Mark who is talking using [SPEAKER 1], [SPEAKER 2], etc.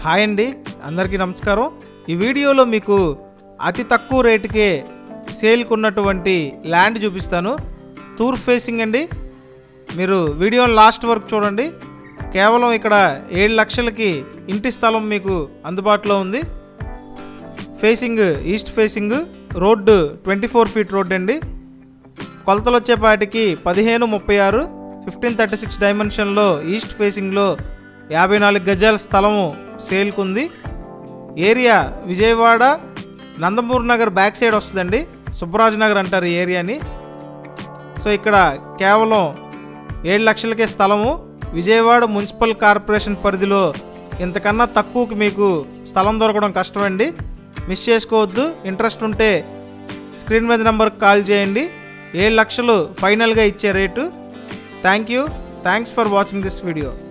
[SPEAKER 1] hi అండి అందరికీ నమస్కారం ఈ వీడియోలో మీకు అతి తక్కువ రేటుకే సేల్కి ఉన్నటువంటి ల్యాండ్ చూపిస్తాను తూర్ ఫేసింగ్ అండి మీరు వీడియో లాస్ట్ వరకు చూడండి కేవలం ఇక్కడ ఏడు లక్షలకి ఇంటి స్థలం మీకు అందుబాటులో ఉంది facing east facing road twenty four feet road అండి కొలతలు వచ్చేపాటికి పదిహేను ముప్పై ఆరు ఫిఫ్టీన్ థర్టీ సిక్స్ డైమెన్షన్లో ఈస్ట్ ఫేసింగ్లో యాభై నాలుగు గజాల స్థలము సేల్కుంది area Vijayawada Nandamuri Nagar back side వస్తుందండి సుబ్బరాజ్ నగర్ అంటారు ఈ ఏరియాని సో ఇక్కడ కేవలం ఏడు లక్షలకే స్థలము విజయవాడ మున్సిపల్ కార్పొరేషన్ పరిధిలో ఇంతకన్నా తక్కువకి మీకు స్థలం దొరకడం కష్టమండి మిస్ చేసుకోవద్దు ఇంట్రెస్ట్ ఉంటే స్క్రీన్ మీద నెంబర్కి కాల్ చేయండి ఏడు లక్షలు ఫైనల్గా ఇచ్చే rate thank you thanks for watching this video